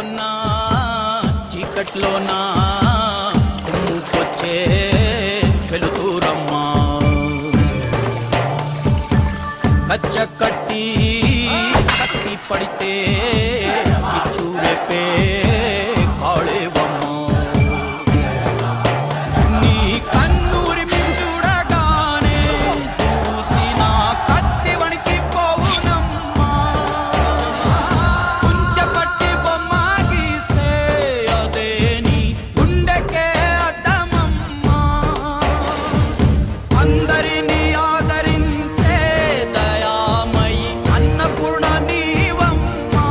కొన్నా చీకట్లోనా కొమ్ముకొచ్చే వెలుతురమ్మా కచ్చ కట్టి కత్తి పడితే చిచ్చూరెపే కాళేవమ్మ నీ కన్నూరి చూడగానే చూసిన కత్తి వణికి పోవునమ్మా కుంచపట్టి బొమ్మ గీస్తే అదే నీ గుండెకే అద్దమమ్మా అందరినీ ఆదరించే దయామయి అన్నపూర్ణ నీవమ్మా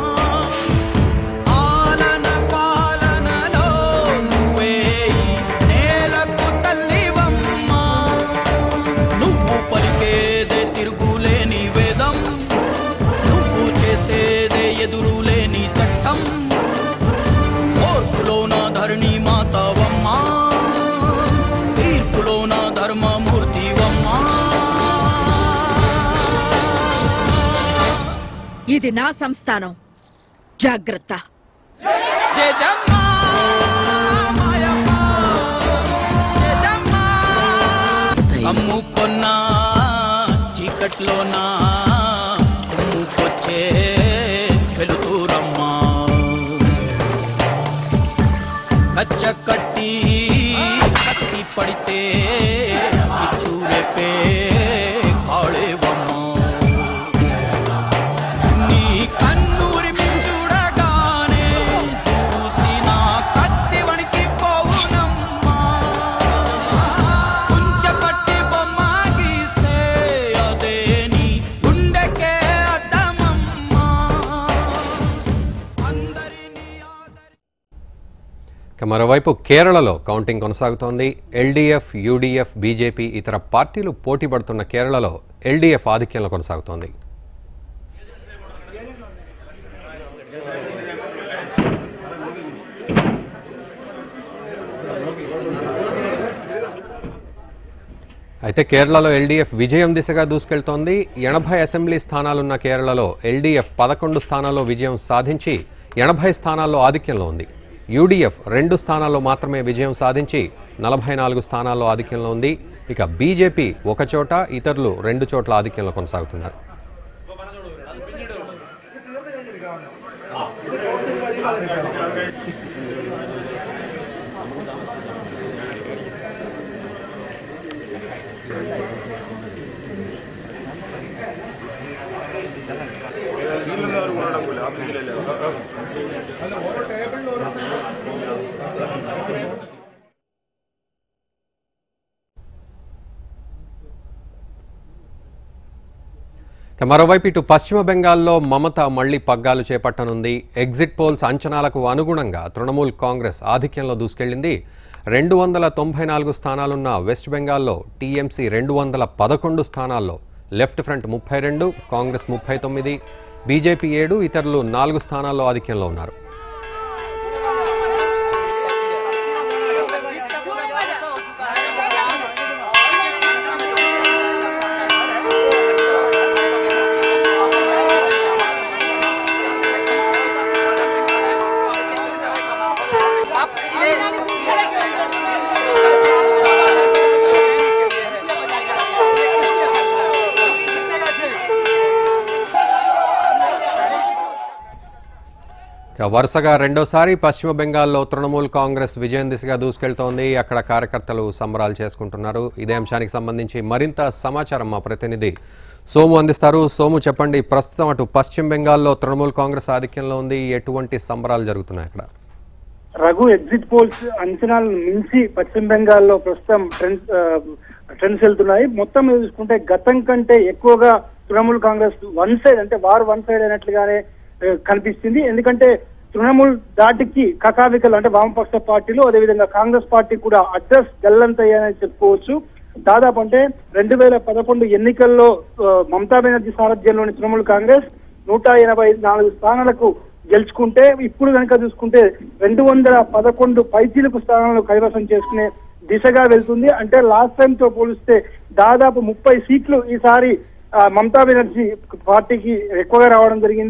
ఆలన పాలనలో నువ్వే ఈ నేలకు తల్లివమ్మా నువ్వు పలికేదే తిరుగులేని వేదం నువ్వు చేసేదే ఎదురులేని చట్టం ఓర్పులోన ధరణి మాతవమ్మా తీర్పులోన ధర్మమూర్తివమ్మా ఇది నా సంస్థానం జాగ్రత్త జయజమ్మా మాయమ్మ జయజమ్మా అమ్ముకొన్నా చీకట్లోనా కొమ్ముకొచ్చే వెలుతురమ్మా కచ్చ కట్టి కత్తి పడితే చిచ్చూరెపే కాళేవమ్మ నీ కన్నూరి చూడగానే చూసిన కత్తి వణికి పోవునమ్మా కుంచపట్టి బొమ్మ గీస్తే అదే నీ గుండెకే అద్దమమ్మా అందరినీ ఆదరి ఇక మరోవైపు కేరళలో కౌంటింగ్ కొనసాగుతోంది ఎల్డీఎఫ్ యూడీఎఫ్ బీజేపీ ఇతర పార్టీలు పోటీ పడుతున్న కేరళలో ఎల్డీఎఫ్ ఆధిక్యంలో కొనసాగుతోంది అయితే కేరళలో ఎల్డీఎఫ్ విజయం దిశగా దూసుకెళ్తోంది ఎనభై అసెంబ్లీ స్థానాలున్న కేరళలో ఎల్డీఎఫ్ పదకొండు స్థానాల్లో విజయం సాధించి ఎనభై స్థానాల్లో ఆధిక్యంలో ఉంది యూడీఎఫ్ రెండు స్థానాల్లో మాత్రమే విజయం సాధించి నలభై నాలుగు స్థానాల్లో ఆధిక్యంలో ఉంది ఇక బీజేపీ ఒక చోట ఇతరులు రెండు చోట్ల ఆధిక్యంలో కొనసాగుతున్నారు ఇక మరోవైపు ఇటు పశ్చిమ బెంగాల్లో మమత మళ్లీ పగ్గాలు చేపట్టనుంది ఎగ్జిట్ పోల్స్ అంచనాలకు అనుగుణంగా తృణమూల్ కాంగ్రెస్ ఆధిక్యంలో దూసుకెళ్లింది రెండు వందల తొంభై నాలుగు స్థానాలున్న వెస్ట్ బెంగాల్లో టీఎంసీ రెండు వందల పదకొండు స్థానాల్లో లెఫ్ట్ ఫ్రంట్ ముప్పై రెండు కాంగ్రెస్ ముప్పై తొమ్మిది బీజేపీ ఏడు ఇతరులు నాలుగు స్థానాల్లో ఆధిక్యంలో ఉన్నారు ఇక వరుసగా రెండోసారి పశ్చిమ బెంగాల్లో తృణమూల్ కాంగ్రెస్ విజయం దిశగా దూసుకెళ్తోంది అక్కడ కార్యకర్తలు సంబరాలు చేసుకుంటున్నారు ఇదే అంశానికి సంబంధించి మరింత సమాచారం మా ప్రతినిధి సోము అందిస్తారు సోము చెప్పండి ప్రస్తుతం అటు పశ్చిమ బెంగాల్లో తృణమూల్ కాంగ్రెస్ ఆధిక్యంలో ఉంది ఎటువంటి సంబరాలు జరుగుతున్నాయి అక్కడ రఘు ఎగ్జిట్ పోల్స్ అంచనాలను మించి పశ్చిమ బెంగాల్లో ప్రస్తుతం ట్రెండ్స్ ఆ, ట్రెండ్స్ వెళ్తున్నాయి మొత్తం మీద చూసుకుంటే గతం కంటే ఎక్కువగా తృణమూల్ కాంగ్రెస్ వన్ సైడ్ అంటే వారు వన్ సైడ్ అయినట్లుగానే ఆ, కనిపిస్తుంది ఎందుకంటే తృణమూల్ దాటికి కకావికలు అంటే వామపక్ష పార్టీలు అదేవిధంగా కాంగ్రెస్ పార్టీ కూడా అడ్రస్ గల్లంతయ్యాయని చెప్పుకోవచ్చు దాదాపు అంటే రెండు వేల పదకొండు ఎన్నికల్లో ఆ, మమతా బెనర్జీ సారథ్యంలోని తృణమూల్ కాంగ్రెస్ నూట ఎనభై నాలుగు స్థానాలకు గెలుచుకుంటే ఇప్పుడు కనుక చూసుకుంటే రెండు వందల పదకొండు పైచీలకు స్థానాలను కైవసం చేసుకునే దిశగా వెళ్తుంది అంటే లాస్ట్ టైం తో పోలిస్తే దాదాపు ముప్పై సీట్లు ఈసారి ఆ, మమతా బెనర్జీ పార్టీకి ఎక్కువగా రావడం జరిగింది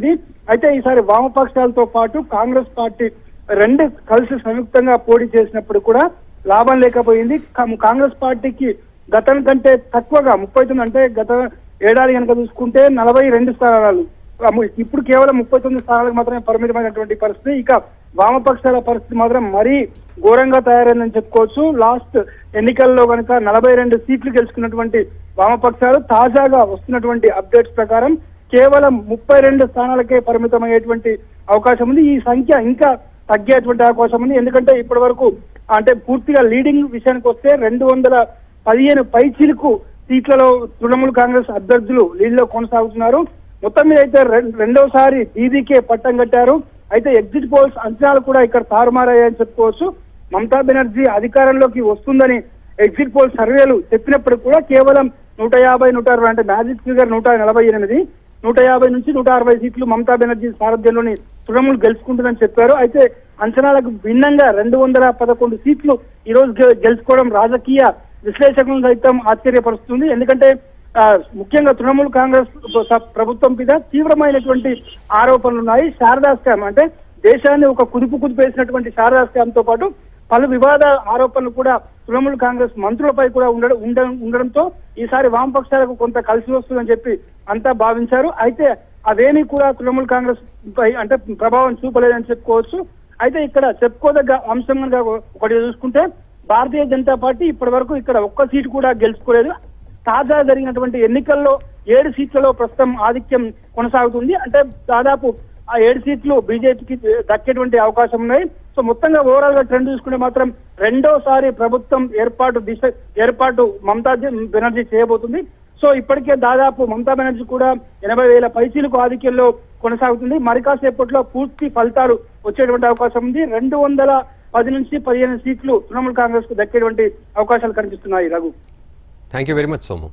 అయితే ఈసారి వామపక్షాలతో పాటు కాంగ్రెస్ పార్టీ రెండు కలిసి సంయుక్తంగా పోటీ చేసినప్పుడు కూడా లాభం లేకపోయింది కాం- కాంగ్రెస్ పార్టీకి గతం కంటే తక్కువగా ముప్పై తొమ్మిది అంటే గత ఏడాది కనుక చూసుకుంటే నలభై రెండు స్థానాలు అమ్ము- ఇప్పుడు కేవలం ముప్పై తొమ్మిది స్థానాలకు మాత్రమే పరిమితమైనటువంటి పరిస్థితి ఇక వామపక్షాల పరిస్థితి మాత్రం మరీ ఘోరంగా తయారైందని చెప్పుకోవచ్చు లాస్ట్ ఎన్నికల్లో కనుక నలభై రెండు సీట్లు గెలుచుకున్నటువంటి వామపక్షాలు తాజాగా వస్తున్నటువంటి అప్డేట్స్ ప్రకారం కేవలం ముప్పై రెండు స్థానాలకే పరిమితమయ్యేటువంటి అవకాశం ఉంది ఈ సంఖ్య ఇంకా తగ్గేటువంటి అవకాశం ఉంది ఎందుకంటే ఇప్పటి వరకు అంటే పూర్తిగా లీడింగ్ విషయానికి వస్తే రెండు వందల పదిహేను పైచీలకు సీట్లలో తృణమూల్ కాంగ్రెస్ అభ్యర్థులు లీడ్లో కొనసాగుతున్నారు మొత్తం మీద అయితే రెం- రెండోసారి దీదీకే పట్టం కట్టారు అయితే ఎగ్జిట్ పోల్స్ అంచనాలు కూడా ఇక్కడ తారుమారయ్యాయని చెప్పుకోవచ్చు మమతా బెనర్జీ అధికారంలోకి వస్తుందని ఎగ్జిట్ పోల్ సర్వేలు చెప్పినప్పుడు కూడా కేవలం నూట యాభై నూట అరవై అంటే మ్యాజిక్ ఫిగర్ నూట నలభై ఎనిమిది నూట యాభై నుంచి నూట అరవై సీట్లు మమతా బెనర్జీ సారథ్యంలోని తృణమూల్ గెలుచుకుంటుందని చెప్పారు అయితే అంచనాలకు భిన్నంగా రెండు వందల పదకొండు సీట్లు ఈ రోజు గె- గెలుచుకోవడం రాజకీయ విశ్లేషకులను సైతం ఆశ్చర్యపరుస్తుంది ఎందుకంటే ఆ, ముఖ్యంగా తృణమూల్ కాంగ్రెస్ ప్ర- ప్రభుత్వం మీద తీవ్రమైనటువంటి ఆరోపణలు ఉన్నాయి శారదా స్కామ్ అంటే దేశాన్ని ఒక కుదుపు కుదిపేసినటువంటి శారదా స్కామ్ తో పాటు పలు వివాద ఆరోపణలు కూడా తృణమూల్ కాంగ్రెస్ మంత్రులపై కూడా ఉండడం ఉండ- ఉండడంతో ఈసారి వామపక్షాలకు కొంత కలిసి వస్తుందని చెప్పి అంతా భావించారు అయితే అవేమీ కూడా తృణమూల్ కాంగ్రెస్ పై అంటే ప్రభావం చూపలేదని చెప్పుకోవచ్చు అయితే ఇక్కడ చెప్పుకోదగ్గ అంశం కనుక ఒకటి చూసుకుంటే భారతీయ జనతా పార్టీ ఇప్పటి వరకు ఇక్కడ ఒక్క సీటు కూడా గెలుచుకోలేదు తాజా జరిగినటువంటి ఎన్నికల్లో ఏడు సీట్లలో ప్రస్తుతం ఆధిక్యం కొనసాగుతుంది అంటే దాదాపు ఆ ఏడు సీట్లు బీజేపీకి దక్కేటువంటి అవకాశం ఉన్నాయి సో మొత్తంగా ఓవరాల్ గా ట్రెండ్ చూసుకుంటే మాత్రం రెండోసారి ప్రభుత్వం ఏర్పాటు దిశ ఏర్పాటు మమతా బెనర్జీ చేయబోతుంది సో ఇప్పటికే దాదాపు మమతా బెనర్జీ కూడా ఎనభై వేల పైసీలకు ఆధిక్యంలో కొనసాగుతుంది మరి కాసేపట్లో పూర్తి ఫలితాలు వచ్చేటువంటి అవకాశం ఉంది రెండు వందల పది నుంచి పదిహేను సీట్లు తృణమూల్ కాంగ్రెస్ కు దక్కేటువంటి అవకాశాలు కనిపిస్తున్నాయి Raghu thank you very much Somu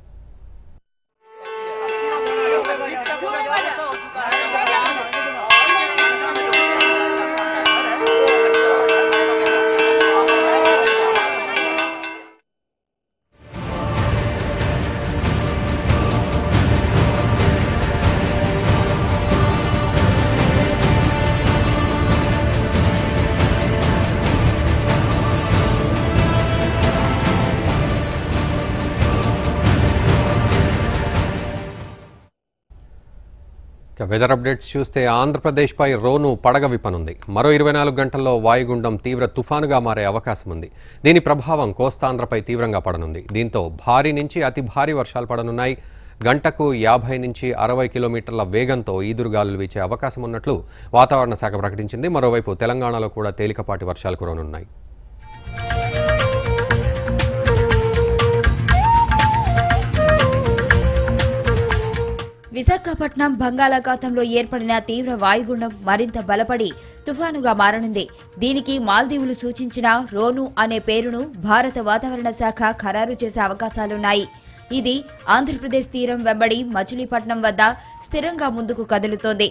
ఇక వెదర్ అప్డేట్స్ చూస్తే ఆంధ్రప్రదేశ్పై రోను పడగ విప్పనుంది మరో ఇరవై నాలుగు గంటల్లో వాయుగుండం తీవ్ర తుఫానుగా మారే అవకాశం ఉంది దీని ప్రభావం కోస్తాంధ్రపై తీవ్రంగా పడనుంది దీంతో భారీ నుంచి అతి భారీ వర్షాలు పడనున్నాయి గంటకు యాభై నుంచి అరవై కిలోమీటర్ల వేగంతో ఈదురుగాలులు వీచే అవకాశం ఉన్నట్లు వాతావరణ శాఖ ప్రకటించింది మరోవైపు తెలంగాణలో కూడా తేలికపాటి వర్షాలు కురవనున్నాయి విశాఖపట్నం బంగాళాఖాతంలో ఏర్పడిన తీవ్ర వాయుగుండం మరింత బలపడి తుఫానుగా మారనుంది దీనికి మాల్దీవులు సూచించిన రోను అనే పేరును భారత వాతావరణ శాఖ ఖరారు చేసే అవకాశాలున్నాయి ఇది ఆంధ్రప్రదేశ్ తీరం వెంబడి మచిలీపట్నం వద్ద స్థిరంగా ముందుకు కదులుతోంది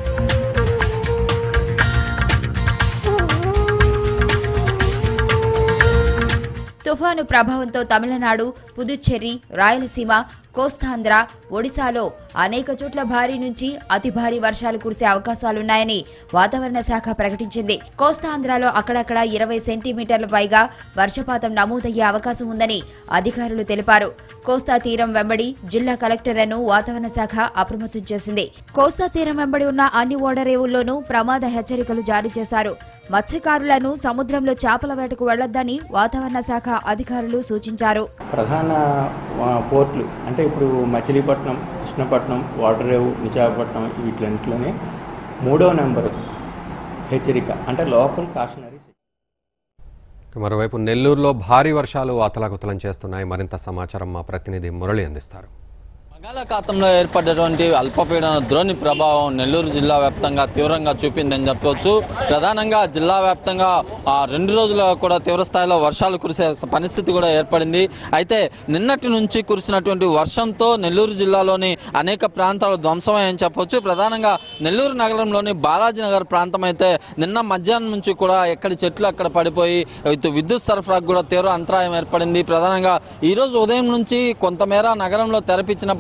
తుఫాను ప్రభావంతో తమిళనాడు పుదుచ్చేరి రాయలసీమ కోస్తాంధ్ర ఒడిశాలో అనేక చోట్ల భారీ నుంచి అతి భారీ వర్షాలు కురిసే అవకాశాలున్నాయని వాతావరణ శాఖ ప్రకటించింది కోస్తాంధ్రలో అక్కడక్కడ ఇరవై సెంటీమీటర్ల పైగా వర్షపాతం నమోదయ్యే అవకాశం ఉందని అధికారులు తెలిపారు కోస్తా తీరం వెంబడి జిల్లా కలెక్టర్లను వాతావరణ శాఖ అప్రమత్తం చేసింది కోస్తా తీరం వెంబడి ఉన్న అన్ని ఓడరేవుల్లోనూ ప్రమాద హెచ్చరికలు జారీ చేశారు మత్స్యకారులను సముద్రంలో చేపల వేటకు వెళ్లొద్దని వాతావరణ శాఖ అధికారులు సూచించారు ప్రధాన ఆ, పోర్ట్లు అంటే ఇప్పుడు మచిలీపట్నం కృష్ణపట్నం వాటరేవు విశాఖపట్నం వీటిలన్నింటిలోనే మూడో నెంబరు హెచ్చరిక అంటే లోకల్ కాషనరీ ఇక మరోవైపు నెల్లూరులో భారీ వర్షాలు అతలాకుతలం చేస్తున్నాయి మరింత సమాచారం మా ప్రతినిధి మురళి అందిస్తారు బంగాళాఖాతంలో ఏర్పడ్డటువంటి అల్పపీడన ద్రోణి ప్రభావం నెల్లూరు జిల్లా వ్యాప్తంగా తీవ్రంగా చూపిందని చెప్పవచ్చు ప్రధానంగా జిల్లా వ్యాప్తంగా ఆ రెండు రోజులు కూడా తీవ్ర స్థాయిలో వర్షాలు కురిసే పరిస్థితి కూడా ఏర్పడింది అయితే నిన్నటి నుంచి కురిసినటువంటి వర్షంతో నెల్లూరు జిల్లాలోని అనేక ప్రాంతాలు ధ్వంసమయ్యని చెప్పవచ్చు ప్రధానంగా నెల్లూరు నగరంలోని బాలాజీ నగర్ ప్రాంతం అయితే నిన్న మధ్యాహ్నం నుంచి కూడా ఎక్కడి చెట్లు అక్కడ పడిపోయి ఇటు విద్యుత్ సరఫరాకు కూడా తీవ్ర అంతరాయం ఏర్పడింది ప్రధానంగా ఈ రోజు ఉదయం నుంచి కొంతమేర నగరంలో తెరపించినప్పటికీ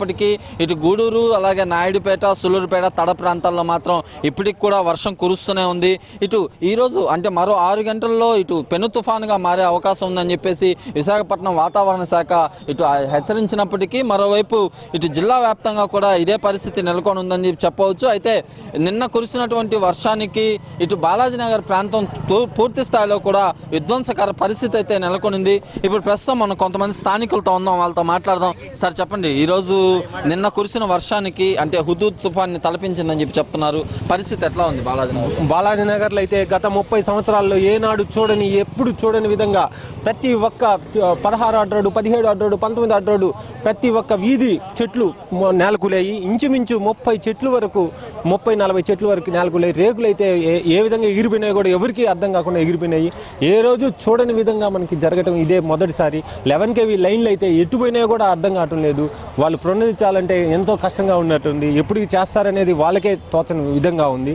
ఉన్నప్పటికీ ఇటు గూడూరు అలాగే నాయుడుపేట సులూరుపేట తడ ప్రాంతాల్లో మాత్రం ఇప్పటికి కూడా వర్షం కురుస్తూనే ఉంది ఇటు ఈ రోజు అంటే మరో ఆరు గంటల్లో ఇటు పెను తుఫానుగా మారే అవకాశం ఉందని చెప్పేసి విశాఖపట్నం వాతావరణ శాఖ ఇటు హెచ్చరించినప్పటికీ మరోవైపు ఇటు జిల్లా వ్యాప్తంగా కూడా ఇదే పరిస్థితి నెలకొని ఉందని చెప్పి చెప్పవచ్చు అయితే నిన్న కురిసినటువంటి వర్షానికి ఇటు బాలాజీనగర్ ప్రాంతం తూ- పూర్తి స్థాయిలో కూడా విధ్వంసకర పరిస్థితి అయితే నెలకొనింది ఇప్పుడు ప్రస్తుతం మనం కొంతమంది స్థానికులతో ఉన్నాం వాళ్ళతో మాట్లాడదాం సార్ చెప్పండి ఈరోజు నిన్న కురిసిన వర్షానికి అంటే హుదూద్ తుఫాన్ని తలపించిందని చెప్పి చెప్తున్నారు పరిస్థితి ఎట్లా ఉంది బాలాజీనగర్ బాలాజీ నగర్లో అయితే గత ముప్పై సంవత్సరాల్లో ఏనాడు చూడని ఎప్పుడు చూడని విధంగా ప్రతి ఒక్క ఆ, పదహారు అడ్రోడు పదిహేడు అడ్రోడు పంతొమ్మిది అడ్రోడు ప్రతి ఒక్క వీధి చెట్లు మొ- నేలకూలాయి ఇంచుమించు ముప్పై చెట్లు వరకు ముప్పై నలభై చెట్ల వరకు నేలకూలాయి రేకులు అయితే ఏ- ఏ విధంగా ఎగిరిపోయినాయి కూడా ఎవరికి అర్థం కాకుండా ఎగిరిపోయినాయి ఏ రోజు చూడని విధంగా మనకి జరగటం ఇదే మొదటిసారి లెవెన్ కేవీ లైన్లు అయితే ఎట్టుపోయినాయో కూడా అర్థం కావటం లేదు వాళ్ళు ప్రణించాలంటే ఎంతో కష్టంగా ఉన్నట్టుంది ఎప్పుడు చేస్తారనేది వాళ్ళకే తోచని విధంగా ఉంది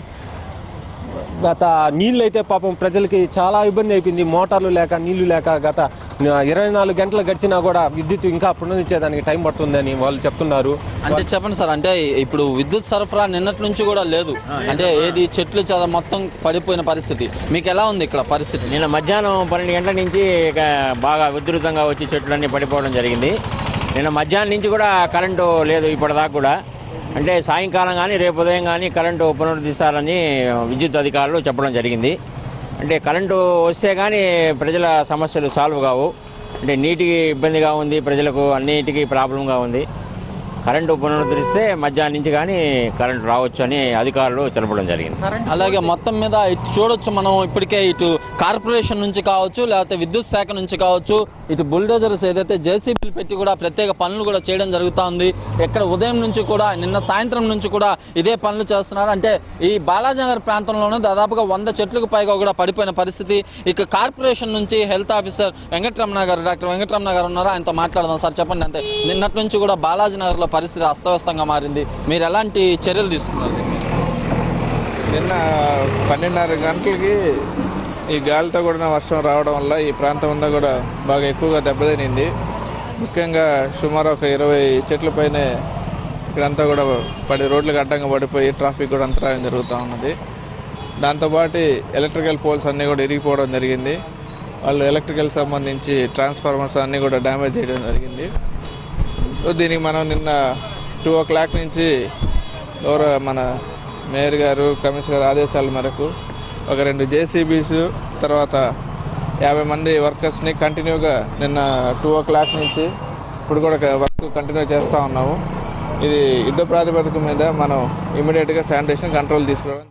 గత నీళ్ళు అయితే పాపం ప్రజలకి చాలా ఇబ్బంది అయిపోయింది మోటార్లు లేక నీళ్లు లేక గత ఇరవై నాలుగు గంటలు గడిచినా కూడా విద్యుత్ ఇంకా పునరుద్ధరించేదానికి టైం పడుతుందని వాళ్ళు చెప్తున్నారు అంటే చెప్పండి సార్ అంటే ఇప్పుడు విద్యుత్ సరఫరా నిన్నటి నుంచి కూడా లేదు అంటే ఏది చెట్లు చద మొత్తం పడిపోయిన పరిస్థితి మీకు ఎలా ఉంది ఇక్కడ పరిస్థితి నిన్న మధ్యాహ్నం పన్నెండు గంటల నుంచి ఇక బాగా ఉధృతంగా వచ్చి చెట్లన్నీ పడిపోవడం జరిగింది నిన్న మధ్యాహ్నం నుంచి కూడా కరెంటు లేదు ఇప్పటిదాకా కూడా అంటే సాయంకాలం కానీ రేపు ఉదయం కానీ కరెంటు పునరుద్ధరిస్తారని విద్యుత్ అధికారులు చెప్పడం జరిగింది అంటే కరెంటు వస్తే కానీ ప్రజల సమస్యలు సాల్వ్ కావు అంటే నీటికి ఇబ్బందిగా ఉంది ప్రజలకు అన్నిటికీ ప్రాబ్లంగా ఉంది కరెంటు పునరుద్ధరిస్తే మధ్యాహ్నం నుంచి కానీ కరెంటు రావచ్చు అని అధికారులు తెలపడం జరిగింది అలాగే మొత్తం మీద ఇటు చూడొచ్చు మనం ఇప్పటికే ఇటు కార్పొరేషన్ నుంచి కావచ్చు లేకపోతే విద్యుత్ శాఖ నుంచి కావచ్చు ఇటు బుల్డోజర్స్ ఏదైతే జేసీబీలు పెట్టి కూడా ప్రత్యేక పనులు కూడా చేయడం జరుగుతూ ఉంది ఇక్కడ ఉదయం నుంచి కూడా నిన్న సాయంత్రం నుంచి కూడా ఇదే పనులు చేస్తున్నారు అంటే ఈ బాలాజీనగర్ ప్రాంతంలోనే దాదాపుగా వంద చెట్లకు పైగా కూడా పడిపోయిన పరిస్థితి ఇక కార్పొరేషన్ నుంచి హెల్త్ ఆఫీసర్ వెంకటరమణ గారు డాక్టర్ వెంకటరమణ గారు ఉన్నారు ఆయనతో మాట్లాడదాం సార్ చెప్పండి అంతే నిన్నటి నుంచి కూడా బాలాజీనగర్లో పరిస్థితి అస్తవ్యస్తంగా మారింది మీరు ఎలాంటి చర్యలు తీసుకున్నారు దీని మీద? నిన్న పన్నెండున్నర గంటలకి ఈ గాలితో కూడిన వర్షం రావడం వల్ల ఈ ప్రాంతం అంతా కూడా బాగా ఎక్కువగా దెబ్బతినింది ముఖ్యంగా సుమారు ఒక ఇరవై చెట్ల పైనే ఇక్కడంతా కూడా పడి రోడ్లకు అడ్డంగా పడిపోయి ట్రాఫిక్ కూడా అంతరాయం జరుగుతూ ఉన్నది దాంతోపాటు ఎలక్ట్రికల్ పోల్స్ అన్నీ కూడా ఇరిగిపోవడం జరిగింది వాళ్ళు ఎలక్ట్రికల్ సంబంధించి ట్రాన్స్ఫార్మర్స్ అన్నీ కూడా డ్యామేజ్ చేయడం జరిగింది సో దీనికి మనం నిన్న టూ ఓ క్లాక్ నుంచి గౌరవ మన మేయర్ గారు కమిషనర్ ఆదేశాల మేరకు ఒక రెండు జేసీబీస్ తర్వాత యాభై మంది వర్కర్స్ని కంటిన్యూగా నిన్న టూ ఓ క్లాక్ నుంచి ఇప్పుడు కూడా వర్క్ కంటిన్యూ చేస్తూ ఉన్నాము ఇది యుద్ధ ప్రాతిపదిక మీద మనం ఇమీడియట్గా శానిటేషన్ కంట్రోల్ తీసుకురావడం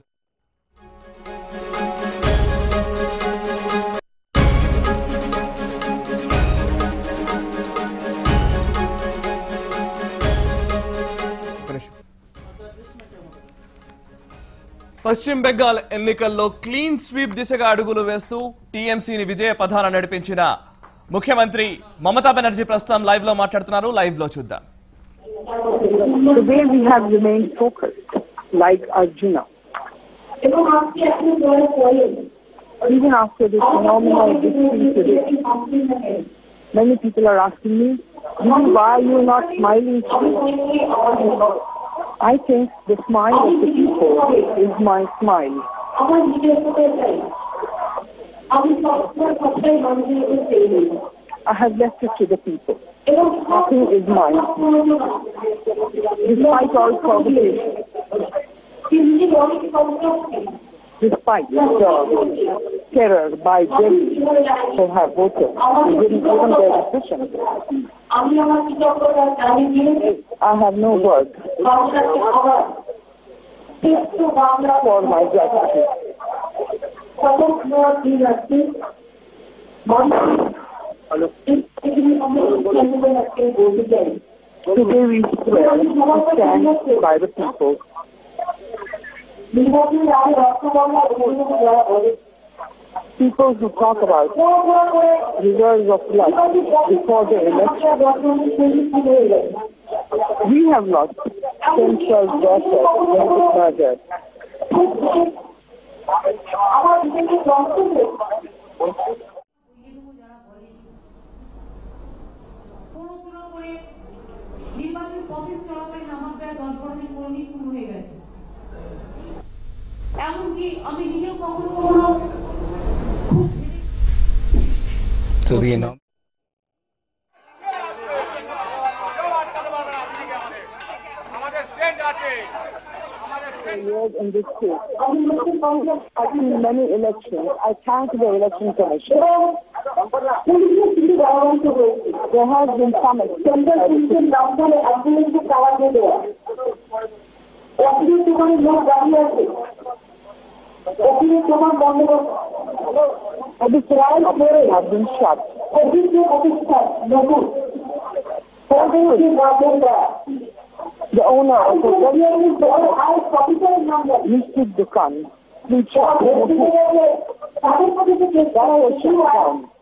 పశ్చిమ బెంగాల్ ఎన్నికల్లో క్లీన్ స్వీప్ దిశగా అడుగులు వేస్తూ టీఎంసీని విజయ పథాన నడిపించిన ముఖ్యమంత్రి మమతా బెనర్జీ ప్రస్తుతం లైవ్ లో మాట్లాడుతున్నారు లైవ్ లో చూద్దాం Today we have remained focused, like Arjuna. Even after this phenomenal victory today, many people are asking me, "Didi, why are you not smiling? I think the smile of the people is my smile. I have left it to the people. Nothing is mine. Despite all provocation, despite the terror by Delhi who have voted, who didn't even their decision. I have no words for my gratitude. Today we swear to stand by the people. People who talk about reserves of blood before the election. We have lost stem cell daughters in this murder. Office চলাকালীন আমার প্রায় দশ বারো দিন পরে শুরু হয়ে গেছে এমনকি আমি নিজেও কখনো কখনো So the enormous years in this state. I've seen many elections. I thank the election commission. There has been some But the trial hearing has been shut. The owner of the Mr. Dukan, we checked the That was shut down.